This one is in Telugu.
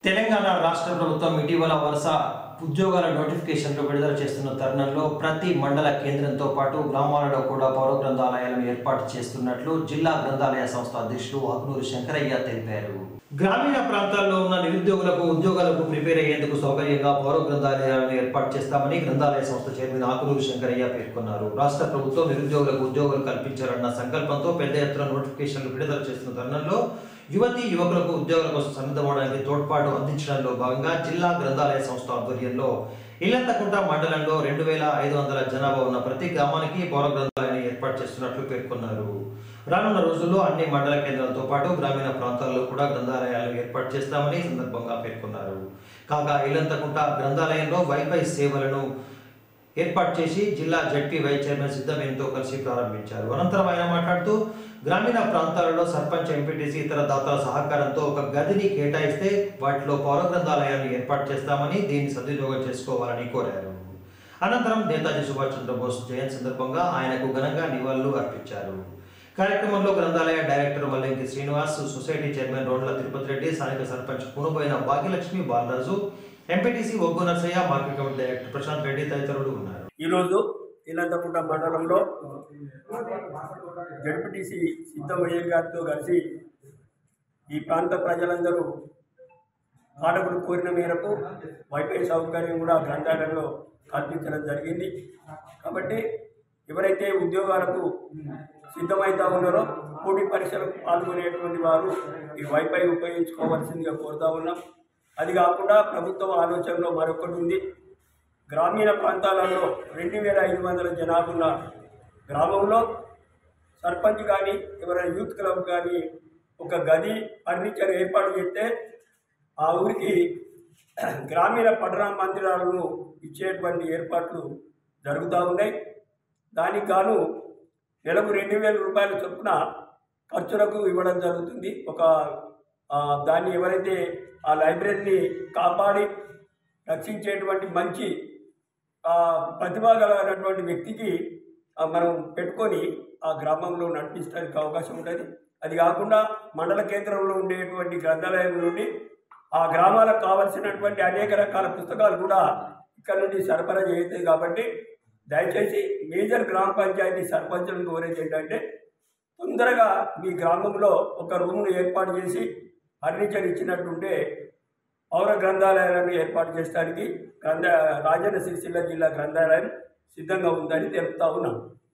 తెలంగాణ రాష్ట్ర ప్రభుత్వం ఇటీవల వరుస ఉద్యోగాల నోటిఫికేషన్లు విడుదల చేస్తున్న తరుణంలో ప్రతి మండల కేంద్రంతో పాటు గ్రామాలలో కూడా పౌర గ్రంథాలయాలను ఏర్పాటు చేస్తున్నట్లు జిల్లా గ్రంథాలయ సంస్థ అధ్యక్షులు అగ్నూరు శంకరయ్య తెలిపారు గ్రామీణ ప్రాంతాల్లో ఉన్న నిరుద్యోగులకు ఉద్యోగాలకు ప్రిపేర్ అయ్యేందుకు సౌకర్యంగా పౌర గ్రంథాలయాలను ఏర్పాటు చేస్తామని గ్రంథాలయ సంస్థ చైర్మన్ ఆకునూరు శంకరయ్య పేర్కొన్నారు రాష్ట్ర ప్రభుత్వం నిరుద్యోగులకు ఉద్యోగాలు కల్పించాలన్న సంకల్పంతో పెద్ద ఎత్తున నోటిఫికేషన్లు విడుదల చేస్తున్న తరుణంలో యువతి యువకులకు ఉద్యోగాల కోసం సన్నద్ధమవడానికి తోడ్పాటు అందించడంలో భాగంగా జిల్లా గ్రంథాలయ సంస్థ ఆధ్వర్యంలో ఇల్లంతకుంట మండలంలో రెండు వేల ఐదు వందల జనాభా ఉన్న ప్రతి గ్రామానికి పౌర గ్రంథాలయాన్ని ఏర్పాటు చేస్తున్నట్లు పేర్కొన్నారు రానున్న రోజుల్లో అన్ని మండల కేంద్రాలతో పాటు గ్రామీణ ప్రాంతాల్లో కూడా గ్రంథాలయాలు ఏర్పాటు చేస్తామని ఈ సందర్భంగా పేర్కొన్నారు కాగా ఇల్లంతకుంట గ్రంథాలయంలో వైఫై సేవలను ఏర్పాటు చేసి జిల్లా జడ్పీ వైస్ చైర్మన్ సిద్ధమేన్తో కలిసి ప్రారంభించారు అనంతరం ఆయన మాట్లాడుతూ గ్రామీణ ప్రాంతాలలో సర్పంచ్ ఎంపీటీసీ ఇతర దాతల సహకారంతో ఒక గదిని కేటాయిస్తే వాటిలో పౌర గ్రంథాలయాన్ని ఏర్పాటు చేస్తామని దీన్ని సద్వినియోగం చేసుకోవాలని కోరారు అనంతరం నేతాజీ సుభాష్ చంద్రబోస్ జయంతి సందర్భంగా ఆయనకు ఘనంగా నివాళులు అర్పించారు కార్యక్రమంలో గ్రంథాలయ director Mallinki Srinivas society chairman Rodla Tirupati Reddy స్థానిక sarpanch Kunuboina Bhagyalakshmi Balaraju MPTC Oggu Narsaiah market committee director Prashanth Reddy తదితరులు ఉన్నారు ఈరోజు ఇల్లంతకుంట మండలంలో జడ్పీటీసీ సిద్ధమయ్య గారితో కలిసి ఈ ప్రాంత ప్రజలందరూ పాఠకులు కోరిన మేరకు వైఫై సౌకర్యం కూడా గ్రంథాలయంలో కల్పించడం జరిగింది కాబట్టి ఎవరైతే ఉద్యోగాలకు సిద్ధమవుతా ఉన్నారో పోటీ పరీక్షలకు పాల్గొనేటువంటి వారు ఈ వైఫై ఉపయోగించుకోవాల్సిందిగా కోరుతా ఉన్నాం అది కాకుండా ప్రభుత్వం ఆలోచనలో మరొకటి ఉంది గ్రామీణ ప్రాంతాలలో రెండు వేల ఐదు వందల జనాభా ఉన్న గ్రామంలో సర్పంచ్ కానీ ఎవరైనా యూత్ క్లబ్ కానీ ఒక గది ఫర్నిచర్ ఏర్పాటు చేస్తే ఆ ఊరికి గ్రామీణ పట్టణ మందిరాలను ఇచ్చేటువంటి ఏర్పాట్లు జరుగుతూ ఉన్నాయి దానికి గాను నెలకు రెండు వేల రూపాయల చొప్పున ఖర్చులకు ఇవ్వడం జరుగుతుంది ఒక ఆ, దాన్ని ఎవరైతే ఆ లైబ్రరీని కాపాడి రక్షించేటువంటి మంచి ఆ, ప్రతిభ కలిగినటువంటి వ్యక్తికి ఆ, మనం పెట్టుకొని ఆ గ్రామంలో నడిపించడానికి అవకాశం ఉంటుంది అది కాకుండా మండల కేంద్రంలో ఉండేటువంటి గ్రంథాలయం నుండి ఆ గ్రామాలకు కావలసినటువంటి అనేక రకాల పుస్తకాలు కూడా ఇక్కడ నుండి సరఫరా చేస్తుంది కాబట్టి దయచేసి మేజర్ గ్రామ పంచాయతీ సర్పంచులను కోరేది ఏంటంటే తొందరగా మీ గ్రామంలో ఒక రూమ్ను ఏర్పాటు చేసి ఫర్నిచర్ ఇచ్చినట్టుంటే పౌర గ్రంథాలయాలను ఏర్పాటు చేయడానికి గ్రంథ రాజన్న సిరిసిల్ల జిల్లా గ్రంథాలయం సిద్ధంగా ఉందని తెలుపుతా ఉన్నాం